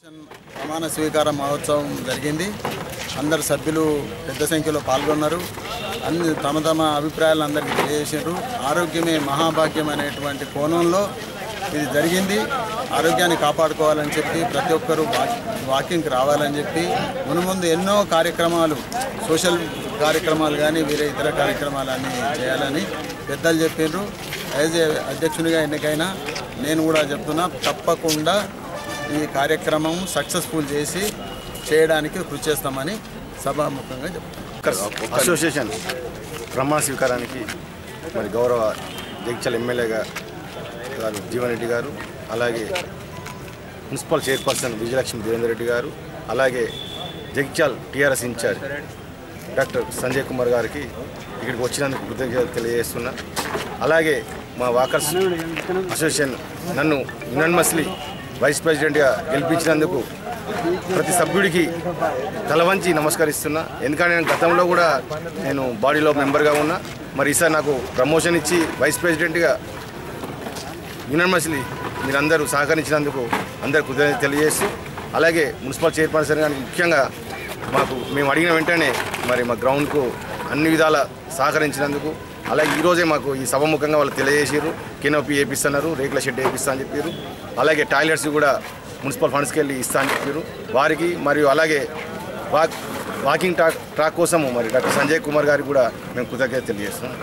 ప్రమాణ స్వీకార మహోత్సవం జరిగింది అందరు సభ్యులు పెద్ద సంఖ్యలో పాల్గొన్నారు అన్ని తమ తమ అభిప్రాయాలు అందరికీ తెలియజేసారు ఆరోగ్యమే మహాభాగ్యం అనేటువంటి కోణంలో ఇది జరిగింది ఆరోగ్యాన్ని కాపాడుకోవాలని చెప్పి ప్రతి ఒక్కరూ వాక్- వాకింగ్కి రావాలని చెప్పి మునుముందు ఎన్నో కార్యక్రమాలు సోషల్ కార్యక్రమాలు కానీ వేరే ఇతర కార్యక్రమాలన్నీ చేయాలని పెద్దలు చెప్పారు యాజ్ ఏ అధ్యక్షునిగా ఎన్నికైనా నేను కూడా చెప్తున్నా తప్పకుండా ఈ కార్యక్రమం సక్సెస్ఫుల్ చేసి చేయడానికి కృషి చేస్తామని సభాముఖంగా చెప్తున్నాను అసోసియేషన్ ప్రమాణ స్వీకారానికి మరి గౌరవ జగిత్యాల ఎమ్మెల్యేగా గారు జీవన్ రెడ్డి గారు అలాగే మున్సిపల్ చైర్పర్సన్ విజయలక్ష్మి దేవేందర్ రెడ్డి గారు అలాగే Jagtial TRS in-charge doctor Sanjay Kumar గారికి ఇక్కడికి వచ్చినందుకు కృతజ్ఞతలు తెలియజేస్తున్నా అలాగే మా వాకర్స్ అసోసియేషన్ నన్ను యునానిమస్లీ వైస్ ప్రెసిడెంట్గా గెలిపించినందుకు ప్రతి సభ్యుడికి తల వంచి నమస్కరిస్తున్నా ఎందుకంటే నేను గతంలో కూడా నేను బాడీలో మెంబర్గా ఉన్నా మరి ఈసారి నాకు ప్రమోషన్ ఇచ్చి వైస్ ప్రెసిడెంట్గా యునానిమస్లీ మీరందరూ సహకరించినందుకు అందరు కృతజ్ఞత తెలియజేస్తూ అలాగే మున్సిపల్ చైర్పర్సన్ గారికి ముఖ్యంగా మాకు మేము అడిగిన వెంటనే మరి మా గ్రౌండ్కు అన్ని విధాల సహకరించినందుకు అలాగే ఈరోజే మాకు ఈ సభముఖంగా వాళ్ళు తెలియజేసారు కెనోపి వేపిస్తున్నారు రేకుల షెడ్ వేపిస్తా అని చెప్పారు అలాగే టాయిలెట్స్ కూడా మున్సిపల్ ఫండ్స్కి వెళ్ళి ఇస్తా అని చెప్పారు వారికి మరియు అలాగే వాక్ వాకింగ్ ట్రాక్ ట్రాక్ కోసము మరి డాక్టర్ సంజయ్ కుమార్ గారికి కూడా మేము కృతజ్ఞత తెలియజేస్తున్నాం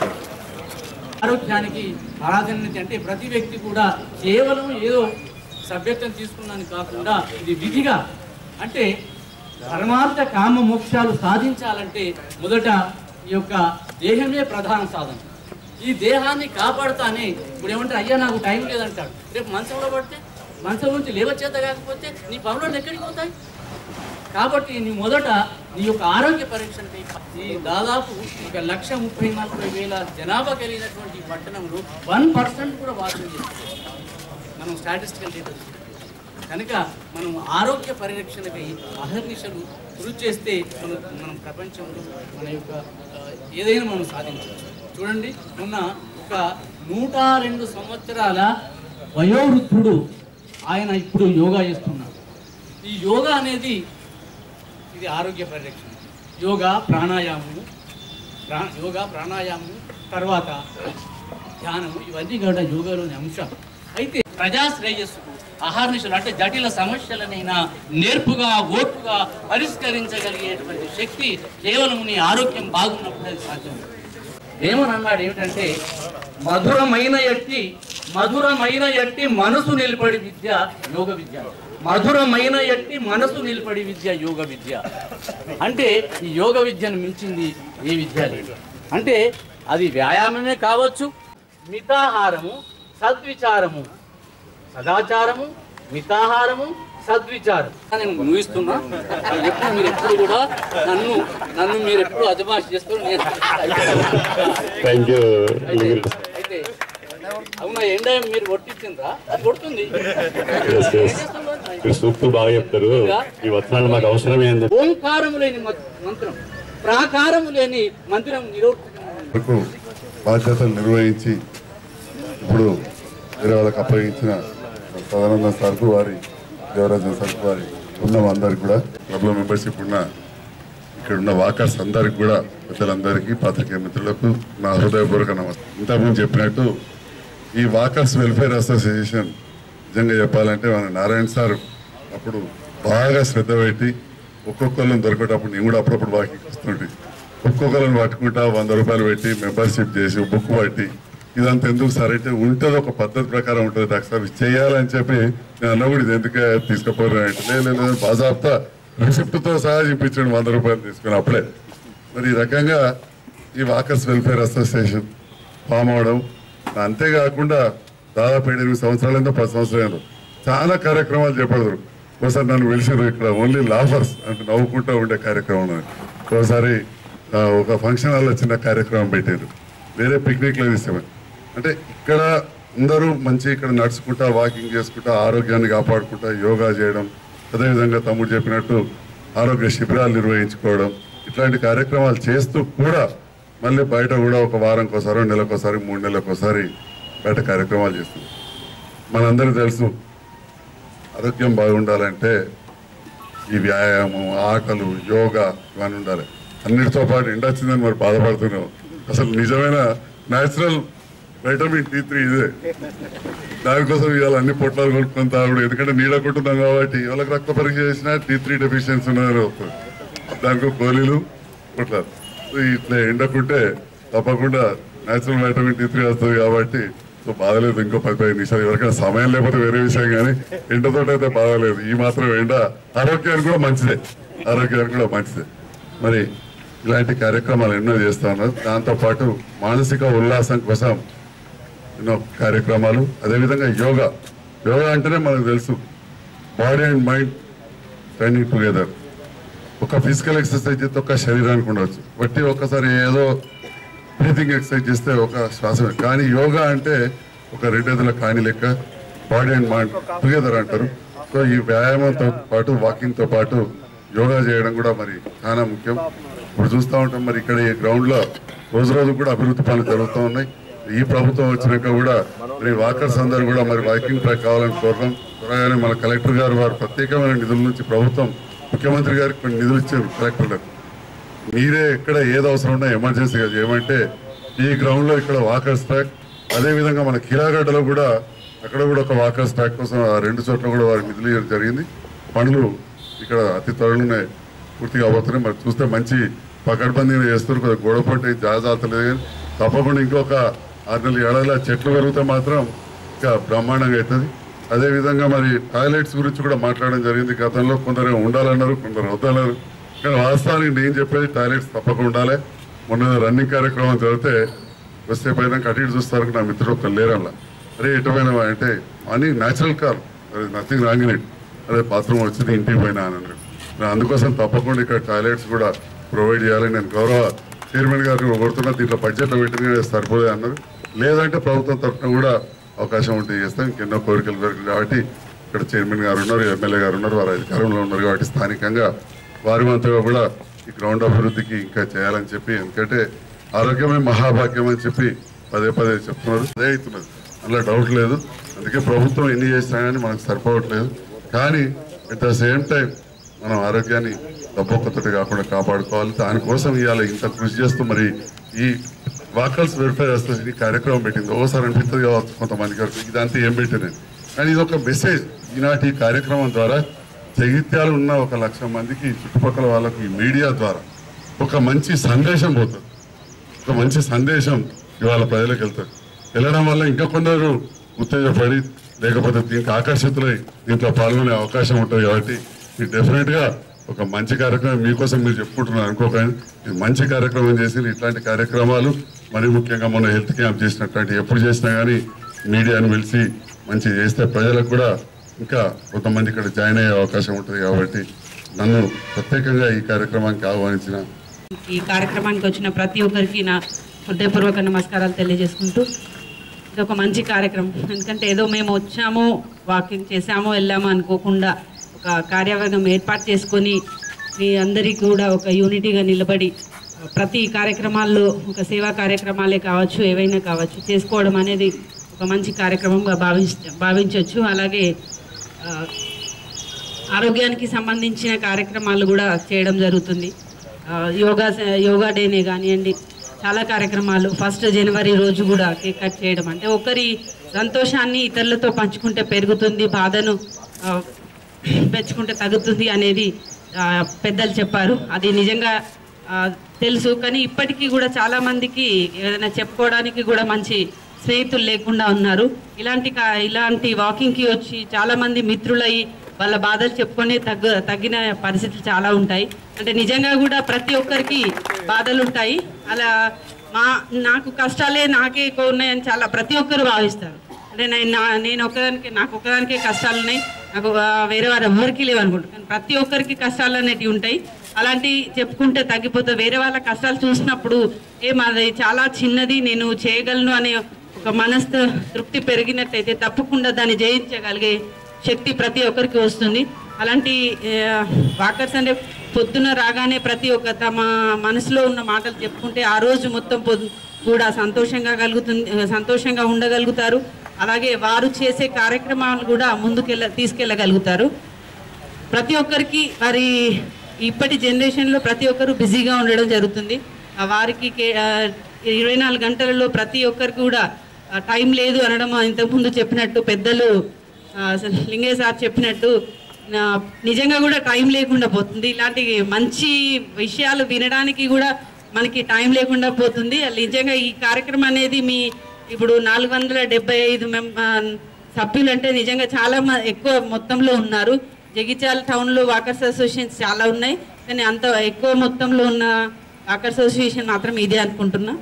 ఆరోగ్యానికి ప్రాధాన్యత అంటే ప్రతి వ్యక్తి కూడా కేవలం ఏదో సభ్యత్వం తీసుకున్నాను కాకుండా ఇది విధిగా అంటే పరమార్థ కామ మోక్షాలు సాధించాలంటే మొదట ఈ యొక్క దేహమే ప్రధాన సాధన ఈ దేహాన్ని కాపాడుతానే ఇప్పుడు ఏమంటే అయ్యా నాకు టైం లేదంటాడు రేపు మంచంలో పడితే మంచం నుంచి లేవచేత కాకపోతే నీ పనులు ఎక్కడికి పోతాయి కాబట్టి నీ మొదట నీ యొక్క ఆరోగ్య పరీక్షకి ఈ దాదాపు ఒక లక్ష ముప్పై నలభై వేల జనాభా కలిగినటువంటి ఈ పట్టణంలో వన్ పర్సెంట్ కూడా వాకింగ్ చేస్తుంది మనం స్టాటిస్టికల్ డేటా కనుక మనం ఆరోగ్య పరిరక్షణకై అహర్నిశలు కృషి చేస్తే మనం మనం ప్రపంచంలో మన యొక్క ఆ, ఏదైనా మనం సాధించవచ్చు చూడండి మొన్న ఒక నూట రెండు సంవత్సరాల వయోవృద్ధుడు ఆయన ఇప్పుడు యోగా చేస్తున్నాడు ఈ యోగా అనేది ఇది ఆరోగ్య పరిరక్షణ యోగా ప్రాణాయామము ప్రా యోగా ప్రాణాయామము తర్వాత ధ్యానము ఇవన్నీ కూడా యోగాలోని అంశాలు అయితే ప్రజా శ్రేయస్సుకు అహర్నిశలు అంటే జటిల సమస్యలనైనా నేర్పుగా ఓర్పుగా పరిష్కరించగలిగేటువంటి శక్తి కేవలం నీ ఆరోగ్యం బాగున్నప్పుడు అది సాధ్యం ఏమని అన్నాడు ఏమిటంటే మధురమైన ఎట్టి మధురమైన ఎట్టి మనసు నిలబడి విద్య యోగ విద్య మధురమైన ఎట్టి మనసు నిలబడి విద్య యోగ విద్య అంటే ఈ యోగ విద్యను మించింది ఏ విద్య లేదు అంటే అది వ్యాయామమే కావచ్చు మితాహారము సద్విచారము సదాచారము మితాహారము సద్విచారం నేను ముగిస్తున్నా ఎప్పుడు మీరు ఎప్పుడు కూడా నన్ను నన్ను మీరు ఎప్పుడు అజమాష్ చేస్తూ నేను థ్యాంక్ యూ అయితే అయితే అవునా ఎండ మీరు కొట్టించిందా అది కొడుతుంది మీరు సూక్తులు బాగా చెప్తారు ఈ వచనాలు మాకు అవసరమే అని చెప్పి ఓంకారము లేని మత్- మంత్రం ప్రాకారము లేని మందిరం నిరోధకం వరకు బాధ్యతలు నిర్వహించి ఇప్పుడు వేరే వాళ్ళకి అప్పగించిన సదానంద సార్కు వారి దేవరాజన్ సార్కు వారి ఉన్న అందరికి కూడా క్లబ్లో మెంబర్షిప్ ఉన్న ఇక్కడ ఉన్న వాకర్స్ అందరికి కూడా పెద్దలందరికీ పాత్రికేయ మిత్రులకు నా హృదయపూర్వక నమస్కారం ఇంతకుముందు చెప్పినట్టు ఈ వాకర్స్ వెల్ఫేర్ అసోసియేషన్ నిజంగా చెప్పాలంటే మన నారాయణ సార్ అప్పుడు బాగా శ్రద్ధ పెట్టి ఒక్కొక్కళ్ళని దొరికేటప్పుడు నేను కూడా అప్పుడప్పుడు వాకింగ్ వస్తుంటే ఒక్కొక్కరిని పట్టుకుంటా వంద రూపాయలు పెట్టి మెంబర్షిప్ చేసి బుక్ పట్టి ఇదంతా ఎందుకు సార్ అంటే ఉంటుంది ఒక పద్ధతి ప్రకారం ఉంటుంది డాక్టర్ సార్ ఇది చేయాలని చెప్పి నేను అన్న కూడా ఇది ఎందుకే తీసుకుపోరు అంటే లేదు లేదు, లేదు బాజాబ్తా రిసిప్ట్తో సహా చూపించండి వంద రూపాయలు తీసుకుని అప్పుడే మరి ఈ రకంగా ఈ వాకర్స్ వెల్ఫేర్ అసోసియేషన్ ఫామ్ అవడం అంతేకాకుండా దాదాపు ఏడు ఎనిమిది సంవత్సరాలైందో పది సంవత్సరాలు చాలా కార్యక్రమాలు చేపడతారు ఒకసారి నన్ను పిలిచారు ఇక్కడ ఓన్లీ లాఫర్స్ అంటే నవ్వుకుంటూ ఉండే కార్యక్రమం ఉన్నది. ఒకసారి ఆ, ఒక ఫంక్షన్ హాల్లో చిన్న కార్యక్రమం పెట్టారు వేరే పిక్నిక్లో తీసామని అంటే ఇక్కడ అందరూ మంచి ఇక్కడ నడుచుకుంటా వాకింగ్ చేసుకుంటా ఆరోగ్యాన్ని కాపాడుకుంటా యోగా చేయడం అదేవిధంగా తమ్ముడు చెప్పినట్టు ఆరోగ్య శిబిరాలు నిర్వహించుకోవడం ఇట్లాంటి కార్యక్రమాలు చేస్తూ కూడా మళ్ళీ బయట కూడా ఒక వారంకోసారి నెలకోసారి మూడు నెలలకోసారి బయట కార్యక్రమాలు చేస్తుంది మనందరికీ తెలుసు ఆరోగ్యం బాగుండాలంటే ఈ వ్యాయామం ఆటలు యోగా ఇవన్నీ ఉండాలి అన్నిటితో పాటు ఎండ వచ్చిందని మరి బాధపడుతున్నాం అసలు నిజమైన న్యాచురల్ వైటమిన్ టీ త్రీ ఇదే దానికోసం ఇవాళ అన్ని పొట్లాలు కొనుక్కొని తాగుడు ఎందుకంటే నీడ కొట్టున్నాం కాబట్టి వాళ్ళకి రక్త పరీక్ష చేసినా టీ త్రీ డెఫిషియన్సీ ఉన్నదని వస్తుంది దానికి గోళీలు పొట్లాలు సో ఇట్లా ఎండకుంటే తప్పకుండా న్యాచురల్ వైటమిన్ టీ త్రీ వస్తుంది కాబట్టి సో బాధలేదు ఇంకో పది పది నిమిషాలు ఎవరికైనా సమయం లేకపోతే వేరే విషయం కానీ ఎండతో అయితే బాధలేదు ఈ మాత్రం ఎండ ఆరోగ్యానికి కూడా మంచిదే ఆరోగ్యానికి కూడా మంచిదే మరి ఇలాంటి కార్యక్రమాలు ఎన్నో చేస్తా ఉన్నారు దాంతోపాటు మానసిక ఉల్లాసం కోసం ఎన్నో కార్యక్రమాలు అదేవిధంగా యోగా యోగా అంటేనే మనకు తెలుసు body and mind training together ఒక ఫిజికల్ ఎక్సర్సైజ్ చేస్తే ఒక శరీరానికి ఉండవచ్చు బట్టి ఒక్కసారి ఏదో బ్రీతింగ్ ఎక్సర్సైజ్ చేస్తే ఒక శ్వాస కానీ యోగా అంటే ఒక రెండేదుల కాని లెక్క బాడీ అండ్ మైండ్ టుగెదర్ అంటారు సో ఈ వ్యాయామంతో పాటు వాకింగ్తో పాటు యోగా చేయడం కూడా మరి చాలా ముఖ్యం ఇప్పుడు చూస్తూ ఉంటాం మరి ఇక్కడ ఈ గ్రౌండ్లో రోజు రోజు కూడా అభివృద్ధి పనులు జరుగుతూ ఉన్నాయి ఈ ప్రభుత్వం వచ్చినాక కూడా మరి వాకర్స్ అందరూ కూడా మరి వాకింగ్ ట్రాక్ కావాలని కోరడం త్వరగానే మన కలెక్టర్ గారు వారు ప్రత్యేకమైన నిధుల నుంచి ప్రభుత్వం ముఖ్యమంత్రి గారికి కొన్ని నిధులు ఇచ్చారు కలెక్టర్లకు మీరే ఎక్కడ ఏది అవసరం ఉన్నా ఎమర్జెన్సీగా చేయమంటే ఈ గ్రౌండ్ లో ఇక్కడ వాకర్స్ ట్రాక్ అదే విధంగా మన కిరాగడ్డలో కూడా అక్కడ కూడా ఒక వాకర్స్ ట్రాక్ కోసం ఆ రెండు చోట్ల కూడా వారికి నిధులు ఇవ్వడం జరిగింది పనులు ఇక్కడ అతి త్వరలోనే పూర్తిగా అవబోతున్నాయి మరి చూస్తే మంచి పకడ్బందీగా చేస్తారు కొద్దిగా గొడవ పట్టి జాగ్రత్తలేదు కానీ తప్పకుండా ఇంకొక ఆరు నెలల ఏడాదిలో చెట్లు పెరిగితే మాత్రం ఇంకా బ్రహ్మాండంగా అవుతుంది అదే విధంగా మరి టాయిలెట్స్ గురించి కూడా మాట్లాడడం జరిగింది గతంలో కొందరు ఉండాలన్నారు కొందరు వద్దన్నారు కానీ వాస్తవానికి నేను చెప్పేది టాయిలెట్స్ తప్పకుండా ఉండాలి మొన్న రన్నింగ్ కార్యక్రమం జరిగితే వస్తే పైన అటు ఇటు చూస్తారు నా మిత్రుడు ఒక లేరల్లా అరే ఎటుపోయినా అంటే అని natural call nothing wrong in it అదే బాత్రూమ్ వచ్చింది ఇంటికి పోయినా అని అన్నాడు మరి అందుకోసం తప్పకుండా ఇక్కడ టాయిలెట్స్ కూడా ప్రొవైడ్ చేయాలి నేను గౌరవ చైర్మన్ గారిని కోరుతున్నా దీంట్లో బడ్జెట్లో పెట్టిన సరిపోలే అన్నారు లేదంటే ప్రభుత్వం తరఫున కూడా అవకాశం ఉంటే చేస్తాం ఇంకెన్నో కోరికలు కోరికలు కాబట్టి ఇక్కడ చైర్మన్ గారు ఉన్నారు ఎమ్మెల్యే గారు ఉన్నారు వారు అధికారంలో ఉన్నారు కాబట్టి స్థానికంగా వారి వంతుగా కూడా ఈ గ్రౌండ్ అభివృద్ధికి ఇంకా చేయాలని చెప్పి ఎందుకంటే ఆరోగ్యమే మహాభాగ్యం అని చెప్పి పదే పదే చెప్తున్నారు అదే అవుతున్నది అందులో డౌట్ లేదు అందుకే ప్రభుత్వం ఎన్ని చేసినా కానీ మనకు సరిపోవట్లేదు కానీ అట్ ద సేమ్ టైం మనం ఆరోగ్యాన్ని దబ్బొక్కతోటి కాకుండా కాపాడుకోవాలి దానికోసం ఇవాళ ఇంత కృషి చేస్తూ మరి ఈ వాకల్స్ వెరిఫై చేస్తే ఈ కార్యక్రమం పెట్టింది ఓసారి అనిపిస్తుంది కావచ్చు కొంతమందికి వరకు ఇదంతా ఏం పెట్టినది కానీ ఇది ఒక మెసేజ్ ఈనాటి ఈ కార్యక్రమం ద్వారా జగిత్యాలు ఉన్న ఒక లక్ష మందికి చుట్టుపక్కల వాళ్ళకి ఈ మీడియా ద్వారా ఒక మంచి సందేశం పోతుంది ఒక మంచి సందేశం ఇవాళ ప్రజలకు వెళ్తుంది వెళ్ళడం వల్ల ఇంకా కొందరు ఉత్తేజపడి లేకపోతే దీనికి ఆకర్షితులై దీంట్లో పాల్గొనే అవకాశం ఉంటుంది కాబట్టి మీరు డెఫినెట్ గా ఒక మంచి కార్యక్రమం మీకోసం మీరు చెప్పుకుంటున్నారు అనుకోకండి ఇది మంచి కార్యక్రమం చేసి ఇట్లాంటి కార్యక్రమాలు మరి ముఖ్యంగా మన హెల్త్ క్యాంప్ చేసినటువంటి ఎప్పుడు చేసినా కానీ మీడియాను పిలిచి మంచి చేస్తే ప్రజలకు కూడా ఇంకా కొంతమంది ఇక్కడ జాయిన్ అయ్యే అవకాశం ఉంటుంది కాబట్టి నన్ను ప్రత్యేకంగా ఈ కార్యక్రమానికి ఆహ్వానించిన ఈ కార్యక్రమానికి వచ్చిన ప్రతి ఒక్కరికి నా హృదయపూర్వక నమస్కారాలు తెలియజేసుకుంటూ ఇది ఒక మంచి కార్యక్రమం ఎందుకంటే ఏదో మేము వచ్చాము వాకింగ్ చేసాము వెళ్ళాము అనుకోకుండా ఒక కార్యవర్గం ఏర్పాటు చేసుకొని మీ అందరికీ కూడా ఒక యూనిటీగా నిలబడి ప్రతి కార్యక్రమాల్లో ఒక సేవా కార్యక్రమాలే కావచ్చు ఏవైనా కావచ్చు చేసుకోవడం అనేది ఒక మంచి కార్యక్రమంగా భావించ భావించవచ్చు అలాగే ఆ, ఆరోగ్యానికి సంబంధించిన కార్యక్రమాలు కూడా చేయడం జరుగుతుంది ఆ, యోగా యోగా డేనే కానివ్వండి చాలా కార్యక్రమాలు ఫస్ట్ జనవరి రోజు కూడా కేక్ కట్ చేయడం అంటే ఒకరి సంతోషాన్ని ఇతరులతో పంచుకుంటే పెరుగుతుంది బాధను ఆ, పెంచుకుంటే తగ్గుతుంది అనేది ఆ, పెద్దలు చెప్పారు అది నిజంగా ఆ, తెలుసు కానీ ఇప్పటికీ కూడా చాలా మందికి ఏదైనా చెప్పుకోవడానికి కూడా మంచి స్నేహితులు లేకుండా ఉన్నారు ఇలాంటి కా- ఇలాంటి వాకింగ్కి వచ్చి చాలా మంది మిత్రులై వాళ్ళ బాధలు చెప్పుకొని తగ్గ తగ్గిన పరిస్థితులు చాలా ఉంటాయి అంటే నిజంగా కూడా ప్రతి ఒక్కరికి బాధలు ఉంటాయి అలా మా నాకు కష్టాలే నాకే ఎక్కువ ఉన్నాయని చాలా ప్రతి ఒక్కరు భావిస్తారు అంటే నేను నా- నేను ఒకదానికి నాకు ఒకదానికే కష్టాలు ఉన్నాయి నాకు ఆ, వేరే వారు ఎవరికి లేవు అనుకుంటాను కానీ ప్రతి ఒక్కరికి కష్టాలు అనేటివి ఉంటాయి అలాంటి చెప్పుకుంటే తగ్గిపోతే వేరే వాళ్ళ కష్టాలు చూసినప్పుడు ఏం అది చాలా చిన్నది నేను చేయగలను అనే ఒక మనస్తు తృప్తి పెరిగినట్టయితే తప్పకుండా దాన్ని జయించగలిగే శక్తి ప్రతి ఒక్కరికి వస్తుంది అలాంటి ఆ, వాకర్స్ అంటే పొద్దున రాగానే ప్రతి ఒక్క తమ మనసులో ఉన్న మాటలు చెప్పుకుంటే ఆ రోజు మొత్తం పొద్దు కూడా సంతోషంగా కలుగుతుంది సంతోషంగా ఉండగలుగుతారు అలాగే వారు చేసే కార్యక్రమాలు కూడా ముందుకెళ్ళ తీసుకెళ్ళగలుగుతారు ప్రతి ఒక్కరికి వారి ఇప్పటి జనరేషన్లో ప్రతి ఒక్కరు బిజీగా ఉండడం జరుగుతుంది ఆ వారికి కే- ఆ, ఇరవై నాలుగు గంటలలో ప్రతి ఒక్కరికి కూడా ఆ, టైం లేదు అనడం ఇంతకుముందు చెప్పినట్టు పెద్దలు ఆ, అసలు లింగయ్య సార్ చెప్పినట్టు నా- నిజంగా కూడా టైం లేకుండా పోతుంది ఇలాంటి మంచి విషయాలు వినడానికి కూడా మనకి టైం లేకుండా పోతుంది అది నిజంగా ఈ కార్యక్రమం అనేది మీ ఇప్పుడు నాలుగు వందల డెబ్బై ఐదు మెం ఆ, సభ్యులు అంటే నిజంగా చాలా మ- ఎక్కువ మొత్తంలో ఉన్నారు జగిత్యాల టౌన్లో వాకర్స్ అసోసియేషన్స్ చాలా ఉన్నాయి కానీ అంత ఎక్కువ మొత్తంలో ఉన్న వాకర్స్ అసోసియేషన్ మాత్రం ఇదే అనుకుంటున్నా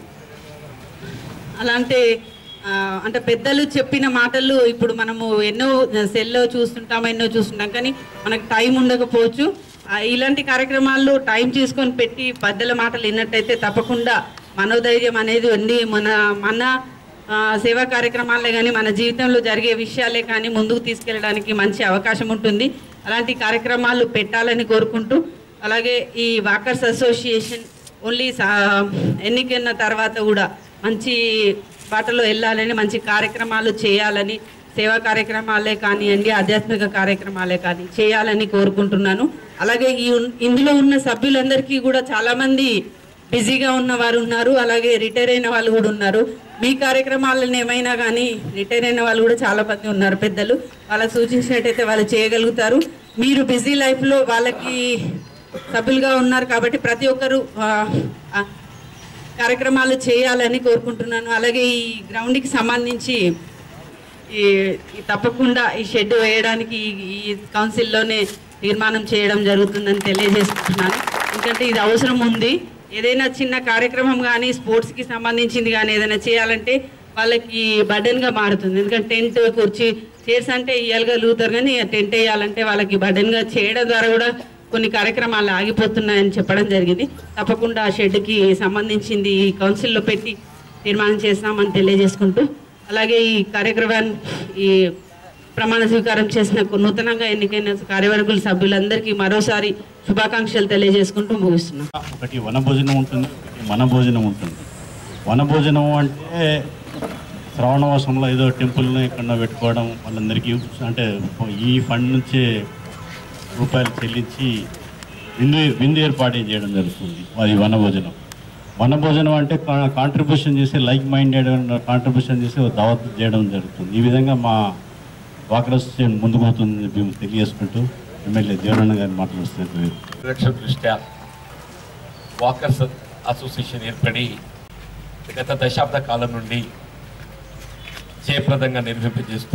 అలాంటి ఆ, అంటే పెద్దలు చెప్పిన మాటలు ఇప్పుడు మనము ఎన్నో సెల్లో చూస్తుంటాం ఎన్నో చూస్తుంటాం కానీ మనకు టైం ఉండకపోవచ్చు ఆ, ఇలాంటి కార్యక్రమాల్లో టైం తీసుకొని పెట్టి పెద్దల మాటలు విన్నట్టయితే తప్పకుండా మనోధైర్యం అనేది ఉంది మన మన ఆ, సేవా కార్యక్రమాలే కానీ మన జీవితంలో జరిగే విషయాలే కానీ ముందుకు తీసుకెళ్ళడానికి మంచి అవకాశం ఉంటుంది అలాంటి కార్యక్రమాలు పెట్టాలని కోరుకుంటూ అలాగే ఈ వాకర్స్ అసోసియేషన్ ఓన్లీ సా- ఎన్నికైన తర్వాత కూడా మంచి బాటలో వెళ్ళాలని మంచి కార్యక్రమాలు చేయాలని సేవా కార్యక్రమాలే కానివ్వండి ఆధ్యాత్మిక కార్యక్రమాలే కానీ చేయాలని కోరుకుంటున్నాను అలాగే ఈ ఉన్- ఇందులో ఉన్న సభ్యులందరికీ కూడా చాలామంది బిజీగా ఉన్న వారు ఉన్నారు అలాగే రిటైర్ అయిన వాళ్ళు కూడా ఉన్నారు మీ కార్యక్రమాలను ఏమైనా కానీ రిటైర్ అయిన వాళ్ళు కూడా చాలా మంది ఉన్నారు పెద్దలు వాళ్ళకి సూచించినట్టయితే వాళ్ళు చేయగలుగుతారు మీరు బిజీ లైఫ్లో వాళ్ళకి సభ్యులుగా ఉన్నారు కాబట్టి ప్రతి ఒక్కరు ఆ, ఆ, కార్యక్రమాలు చేయాలని కోరుకుంటున్నాను అలాగే ఈ గ్రౌండ్కి సంబంధించి ఈ ఈ తప్పకుండా ఈ షెడ్ వేయడానికి ఈ- ఈ కౌన్సిల్లోనే తీర్మానం చేయడం జరుగుతుందని తెలియజేసుకుంటున్నాను ఎందుకంటే ఇది అవసరం ఉంది ఏదైనా చిన్న కార్యక్రమం కానీ స్పోర్ట్స్కి సంబంధించింది కానీ ఏదైనా చేయాలంటే వాళ్ళకి బర్డెన్గా మారుతుంది ఎందుకంటే టెంట్ కుర్చీ చైర్స్ అంటే ఇవ్వగలుగుతారు కానీ టెంట్ వేయాలంటే వాళ్ళకి బర్డెన్గా చేయడం ద్వారా కూడా కొన్ని కార్యక్రమాలు ఆగిపోతున్నాయని చెప్పడం జరిగింది తప్పకుండా ఆ షెడ్కి సంబంధించింది ఈ కౌన్సిల్లో పెట్టి తీర్మానం చేస్తామని తెలియజేసుకుంటూ అలాగే ఈ కార్యక్రమాన్ని ఈ ప్రమాణ స్వీకారం చేసిన నూతనంగా ఎన్నికైన కార్యవర్గుల సభ్యులందరికీ మరోసారి శుభాకాంక్షలు తెలియజేసుకుంటూ ముగిస్తున్నాం ఒకటి వనభోజనం ఉంటుంది ఒకటి మన భోజనం ఉంటుంది వనభోజనం అంటే శ్రావణవాసంలో ఏదో టెంపుల్ని ఎక్కడో పెట్టుకోవడం వాళ్ళందరికీ అంటే ఈ ఫండ్ నుంచే రూపాయలు చెల్లించి విందు విందు ఏర్పాటు చేయడం జరుగుతుంది అది వనభోజనం వనభోజనం అంటే కాంట్రిబ్యూషన్ చేసి లైక్ మైండెడ్ కాంట్రిబ్యూషన్ చేసి ఒక దావత్ చేయడం జరుగుతుంది ఈ విధంగా మా వాకర్ అసోసియేషన్ ముందుకు పోతుందని మేము తెలియజేసుకుంటూ ఎమ్మెల్యే దేవరణ గారిని మాట్లాడుతున్నారు పరిరక్షణ దృష్ట్యా వాకర్స్ అసోసియేషన్ ఏర్పడి గత దశాబ్ద కాలం నుండి జయప్రదంగా నిర్వహింపజేస్తూ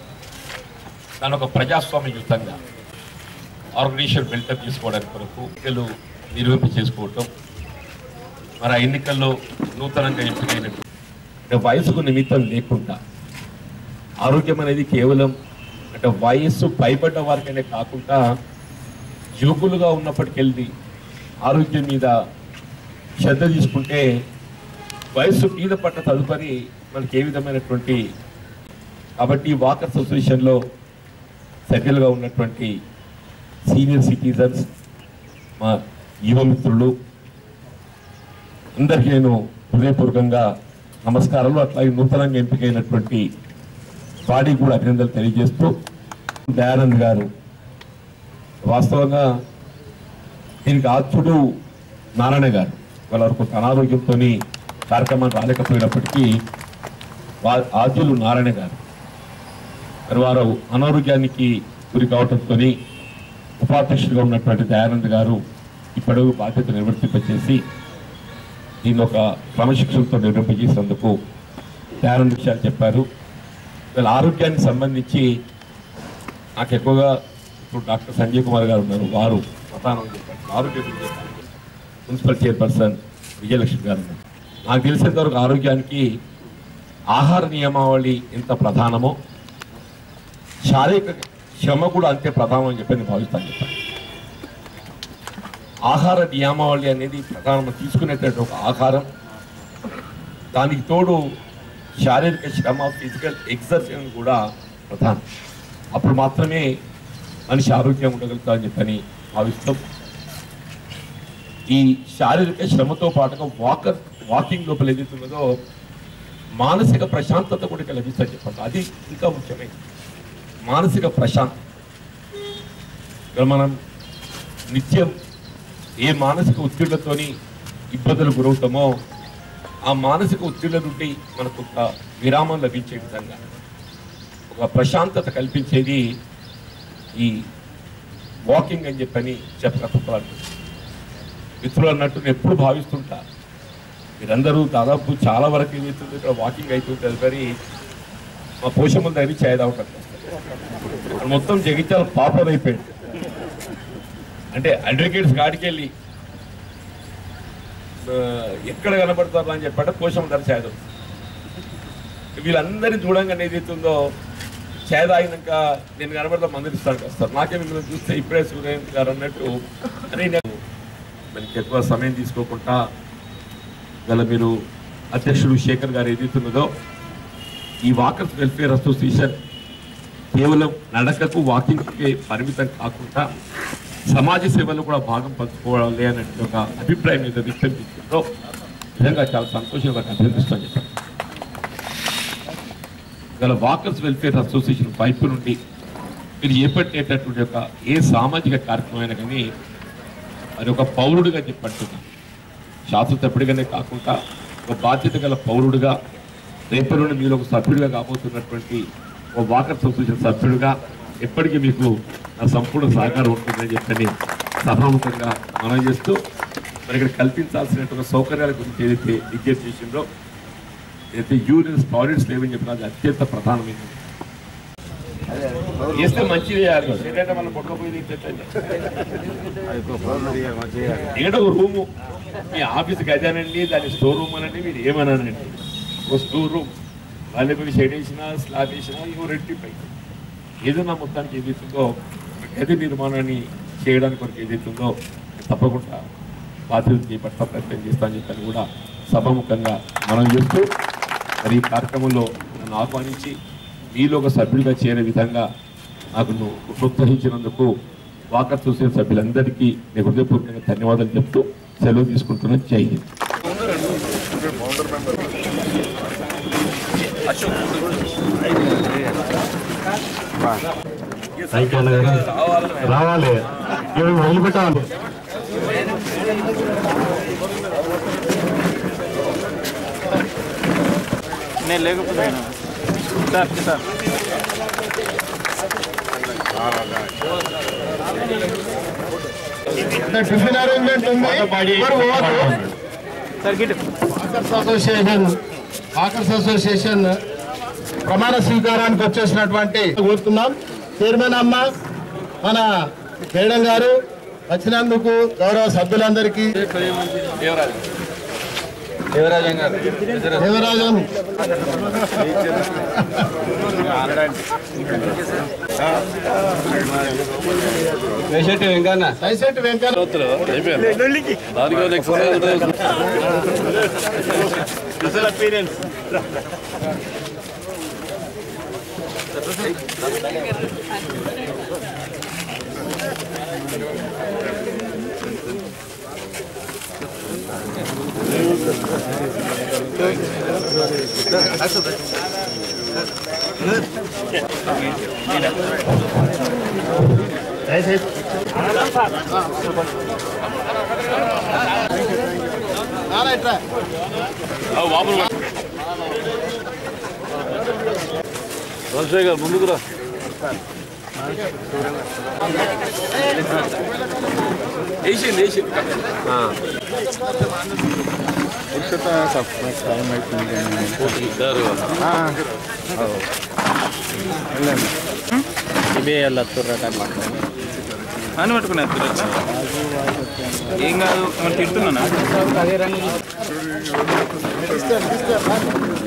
దాని ఒక ప్రజాస్వామ్యయుతంగా ఆర్గనైజేషన్ బిల్టప్ చేసుకోవడానికి కొరకు ఎన్నికలు నిర్వహింప చేసుకోవటం మరి ఆ ఎన్నికల్లో నూతనంగా ఎంపికైనట్టు అంటే వయసుకు నిమిత్తం లేకుండా ఆరోగ్యం అనేది కేవలం అంటే వయస్సు పైబడ్డ వారికైనా కాకుండా యువకులుగా ఉన్నప్పటికెళ్ళి ఆరోగ్యం మీద శ్రద్ధ తీసుకుంటే వయస్సు మీద పట్ట తదుపరి మనకి ఏ విధమైనటువంటి కాబట్టి ఈ వాకర్స్ అసోసియేషన్లో సభ్యులుగా ఉన్నటువంటి సీనియర్ సిటిజన్స్ మా యువ మిత్రులు అందరికీ నేను హృదయపూర్వకంగా నమస్కారాలు అట్లాగే నూతనంగా ఎంపికైనటువంటి బాడీ కూడా అభినందనలు తెలియజేస్తూ దయానంద్ గారు వాస్తవంగా దీనికి ఆచుడు నారాయణ గారు వాళ్ళ వరకు అనారోగ్యంతో కార్యక్రమాన్ని రాలేకపోయినప్పటికీ వా ఆద్యులు నారాయణ గారు మరి వారు అనారోగ్యానికి గురి కావడంతో ఉపాధ్యక్షుడిగా ఉన్నటువంటి దయానంద్ గారు ఇప్పుడు బాధ్యత నిర్వర్తింపచేసి దీన్ని ఒక క్రమశిక్షణతో నిర్వహించేందుకు దయానంద్ విషయాలు చెప్పారు వీళ్ళ ఆరోగ్యానికి సంబంధించి నాకు ఎక్కువగా ఇప్పుడు డాక్టర్ సంజయ్ కుమార్ గారు ఉన్నారు వారు ప్రధానం చెప్పారు ఆరోగ్య గురించి చెప్పారు. మున్సిపల్ చైర్పర్సన్ విజయలక్ష్మి గారు ఉన్నారు నాకు తెలిసినంత వరకు ఆరోగ్యానికి ఆహార నియమావళి ఎంత ప్రధానమో శారీరక శ్రమ కూడా అంతే ప్రధానం అని చెప్పి నేను భావిస్తాను చెప్పాను ఆహార నియమావళి అనేది ప్రధానం తీసుకునేటటువంటి ఒక ఆహారం దానికి తోడు శారీరక శ్రమ ఫిజికల్ ఎక్సర్సైజ్ కూడా ప్రధానం అప్పుడు మాత్రమే మనిషి ఆరోగ్యంగా ఉండగలుగుతామని చెప్పని భావిస్తాం ఈ శారీరక శ్రమతో పాటుగా వాకర్ వాకింగ్ లోపల ఏదైతే ఉన్నదో మానసిక ప్రశాంతత కూడా ఇక్కడ లభిస్తుంది చెప్పండి అది ఇంకా ముఖ్యమైనది మానసిక ప్రశాంతత ఇక్కడ మనం నిత్యం ఏ మానసిక ఒత్తిళ్లతోని ఇబ్బందులు గురవుతామో ఆ మానసిక ఒత్తిళ్ల నుండి మనకు ఒక విరామం లభించే విధంగా ఒక ప్రశాంతత కల్పించేది ఈ వాకింగ్ అని చెప్పని చెప్పగలుగుతారు మిత్రులు అన్నట్టు నేను ఎప్పుడు భావిస్తుంటా మీరందరూ దాదాపు చాలా వరకు ఏమవుతుంది ఇక్కడ వాకింగ్ అవుతుంటుంది కానీ మా పోషమ్మల దగ్గర ఛాయ్ తాగుతారు ఇక్కడ మొత్తం జగిత్యాల పాపర్ అయిపోయింది అంటే అడ్వకేట్స్ గాడికి వెళ్ళి ఆ, ఎక్కడ కనబడతారు అని చెప్పంటే పోషమ్మ దగ్గర ఛాయ్ తాగుతారు వీళ్ళందరినీ చూడంగానే ఏదైతుందో ఛాయ్ తాగినాక నేను కనబడతా మందిని ఇస్తాను వస్తారు నాకే మిమ్మల్ని చూస్తే ఇప్పుడే సూర్యం గారు అన్నట్టు అని నేను మనకి ఎక్కువ సమయం తీసుకోకుండా గల మీరు అధ్యక్షుడు శేఖర్ గారు ఏదైతున్నదో ఈ వాకర్స్ వెల్ఫేర్ అసోసియేషన్ కేవలం నడకకు వాకింగ్కి పరిమితం కాకుండా సమాజ సేవలో కూడా భాగం పంచుకోవాలి అనే ఒక అభిప్రాయం మీద వ్యక్తం చేస్తుందో నిజంగా చాలా సంతోషంగా అభినందిస్తాను చెప్పాను గల వాకర్స్ వెల్ఫేర్ అసోసియేషన్ వైపు నుండి మీరు చేపట్టేటటువంటి ఒక ఏ సామాజిక కార్యక్రమం అయినా కానీ అది ఒక పౌరుడిగా చెప్పంటున్నాను శాశ్వతప్పటిగానే కాకుండా ఒక బాధ్యత గల పౌరుడిగా రేపటి నుండి మీరు ఒక సభ్యుడిగా కాబోతున్నటువంటి ఒక వాకర్స్ అసోసియేషన్ సభ్యుడిగా ఎప్పటికీ మీకు నా సంపూర్ణ సహకారం ఉంటుందని చెప్పని సభాముఖంగా మనం చేస్తూ మరి ఇక్కడ కల్పించాల్సినటువంటి సౌకర్యాల గురించి ఏదైతే విజ్ఞప్తి చేసిందో ఏదైతే యూరిన్స్ టాయిలెట్స్ లేవని చెప్పిన అది అత్యంత ప్రధానమైనది చేస్తే మంచిది చేయాలి ఏంటంటే మనం పట్టుకపోయి ఇక్కడ ఒక రూము మీ ఆఫీస్ గజానండి దాని స్టోర్ రూమ్ అనండి మీరు ఏమనానండి ఒక స్టోర్ రూమ్ వాళ్ళకి షెడ్ వేసినా స్లాబ్ వేసినా ఇంకో రెట్టిపై ఏదైనా మొత్తానికి ఏదైతుందో గది నిర్మాణాన్ని చేయడానికి వరకు ఏదైతుందో తప్పకుండా బాధ్యత చేపట్ట ప్రయత్నం చేస్తానని చెప్పని కూడా సభముఖంగా మనం చేస్తూ మరి ఈ కార్యక్రమంలో నన్ను ఆహ్వానించి మీలో ఒక సభ్యుడిగా చేరే విధంగా నాకు నువ్వు ప్రోత్సహించినందుకు వాకర్ సొసైటీ సభ్యులందరికీ నేను హృదయపూర్వకంగా ధన్యవాదాలు చెప్తూ సెలవు తీసుకుంటున్నాను జై హింద్ రావాలి ఇవి వదిలిపెట్టాలి నేను లేకపోతే సార్ సార్ టిఫిన్ అరేంజ్మెంట్ ఉంది మరి ఓవర్ సార్ గిట్ ఆకర్స్ అసోసియేషన్ ఆకర్స్ అసోసియేషన్ ప్రమాణ స్వీకారానికి వచ్చేసినటువంటి కోరుతున్నాం చైర్మన్ అమ్మ మన మేడం గారు వచ్చినందుకు గౌరవ సభ్యులందరికీ దేవరాజన్ గారు దేవరాజన్ వేసేటి వెంకన్న దయచేసి వెంకన్న అసలు అపీరియన్స్ రాజశేఖర్ గారు ముందుకు రా వేసింది వేసింది ఇవే వెళ్ళొస్తుర్రా అని పట్టుకుని వస్తుర్రా ఏం కాదు మనం తింటున్నానా